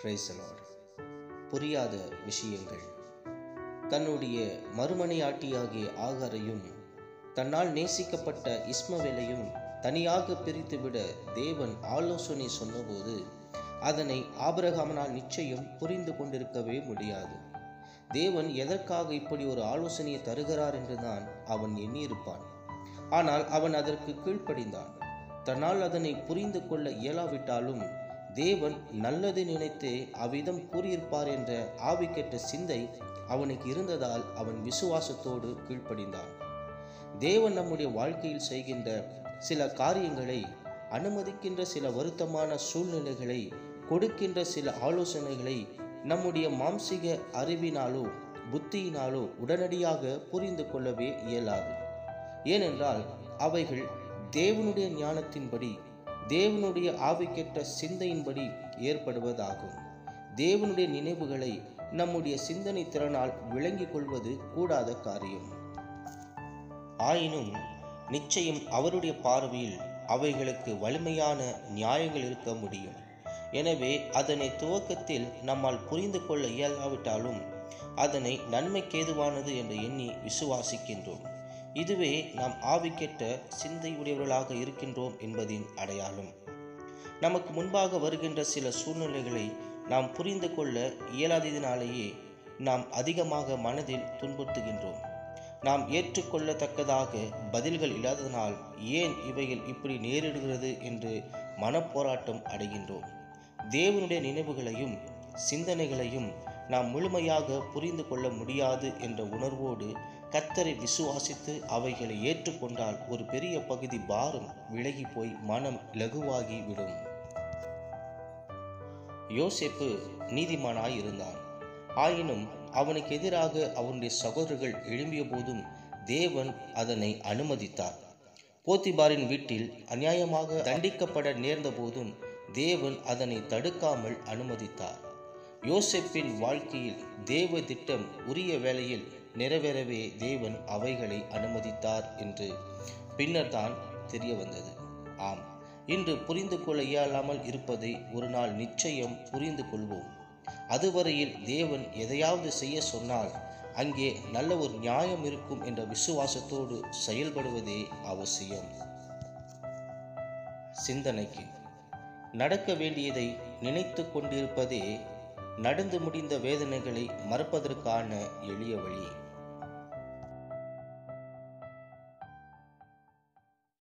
Praise the Lord. புரியாத விஷயங்கள் தன்னுடைய மறுமனையாட்டியாகிய ஆகாரையும் தன்னால் நேசிக்கப்பட்ட இஸ்மவேலையும் தனியாக பிரித்துவிட தேவன் ஆலோசனை சொன்னபோது அதனை ஆபிரகாமனால் நிச்சயம் புரிந்து கொண்டிருக்கவே முடியாது தேவன் எதற்காக இப்படி ஒரு ஆலோசனையை தருகிறார் என்றுதான் அவன் எண்ணியிருப்பான் ஆனால் அவன் அதற்கு கீழ்ப்படிந்தான் தன்னால் அதனை புரிந்து கொள்ள இயலாவிட்டாலும் தேவன் நல்லது நினைத்தே அவ்விதம் கூறியிருப்பார் என்ற ஆவிக்கெட்ட சிந்தை அவனுக்கு இருந்ததால் அவன் விசுவாசத்தோடு கீழ்ப்படிந்தான் தேவன் நம்முடைய வாழ்க்கையில் செய்கின்ற சில காரியங்களை அனுமதிக்கின்ற சில வருத்தமான சூழ்நிலைகளை கொடுக்கின்ற சில ஆலோசனைகளை நம்முடைய மாம்சிக அறிவினாலோ புத்தியினாலோ உடனடியாக புரிந்து கொள்ளவே இயலாது ஏனென்றால் அவைகள் தேவனுடைய ஞானத்தின்படி தேவனுடைய ஆவிக்கெட்ட சிந்தையின்படி ஏற்படுவதாகும் தேவனுடைய நினைவுகளை நம்முடைய சிந்தனை திறனால் விளங்கிக் கொள்வது கூடாத காரியம் ஆயினும் நிச்சயம் அவருடைய பார்வையில் அவைகளுக்கு வலிமையான நியாயங்கள் இருக்க முடியும் எனவே அதனை துவக்கத்தில் நம்மால் புரிந்து கொள்ள இயலாவிட்டாலும் அதனை நன்மைக்கேதுவானது என்று எண்ணி விசுவாசிக்கின்றோம் இதுவே நாம் ஆவிக்கெட்ட சிந்தையுடையவர்களாக இருக்கின்றோம் என்பதின் அடையாளம் நமக்கு முன்பாக வருகின்ற சில சூழ்நிலைகளை நாம் புரிந்து கொள்ள இயலாததினாலேயே நாம் அதிகமாக மனதில் துன்புறுத்துகின்றோம் நாம் ஏற்றுக்கொள்ளத்தக்கதாக பதில்கள் இல்லாததனால் ஏன் இவைகள் இப்படி நேரிடுகிறது என்று மனப்போராட்டம் அடைகின்றோம் தேவனுடைய நினைவுகளையும் சிந்தனைகளையும் நாம் முழுமையாக புரிந்து கொள்ள முடியாது என்ற உணர்வோடு கத்தரை விசுவாசித்து அவைகளை ஏற்றுக்கொண்டால் ஒரு பெரிய பகுதி பாரம் விலகி போய் மனம் இலகுவாகி விடும் யோசேப்பு நீதிமானாய் இருந்தான் ஆயினும் அவனுக்கு எதிராக அவனுடைய சகோதரர்கள் எழும்பிய போதும் தேவன் அதனை அனுமதித்தார் போத்திபாரின் வீட்டில் அநியாயமாக தண்டிக்கப்பட நேர்ந்த போதும் தேவன் அதனை தடுக்காமல் அனுமதித்தார் யோசேப்பின் வாழ்க்கையில் தேவ திட்டம் உரிய வேளையில் நிறைவேறவே தேவன் அவைகளை அனுமதித்தார் என்று பின்னர் தான் தெரிய வந்தது ஆம் இன்று புரிந்து கொள்ள இயலாமல் இருப்பதை ஒரு நாள் நிச்சயம் புரிந்து கொள்வோம் அதுவரையில் தேவன் எதையாவது செய்ய சொன்னால் அங்கே நல்ல ஒரு நியாயம் இருக்கும் என்ற விசுவாசத்தோடு செயல்படுவதே அவசியம் சிந்தனைக்கு நடக்க வேண்டியதை நினைத்து கொண்டிருப்பதே நடந்து முடிந்த வேதனைகளை மறப்பதற்கான எளிய வழி